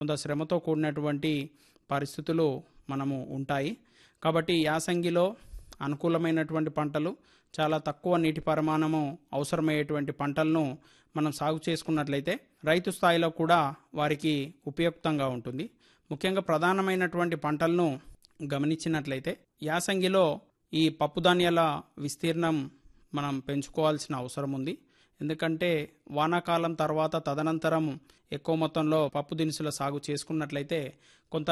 కొంత శ్రమతో కూడినటువంటి పరిస్థితులు మనము ఉంటాయి కాబట్టి యాసంగిలో అనుకూలమైనటువంటి పంటలు చాలా తక్కువ నీటి పరిమాణము అవసరమయ్యేటువంటి పంటలను మనం సాగు చేసుకున్నట్లయితే రైతు స్థాయిలో కూడా వారికి ఉపయుక్తంగా ఉంటుంది ముఖ్యంగా ప్రధానమైనటువంటి పంటలను గమనించినట్లయితే యాసంగిలో ఈ పప్పుధాన్యాల విస్తీర్ణం మనం పెంచుకోవాల్సిన అవసరం ఉంది ఎందుకంటే వానాకాలం తర్వాత తదనంతరం ఎక్కువ మొత్తంలో పప్పు దినుసుల సాగు చేసుకున్నట్లయితే కొంత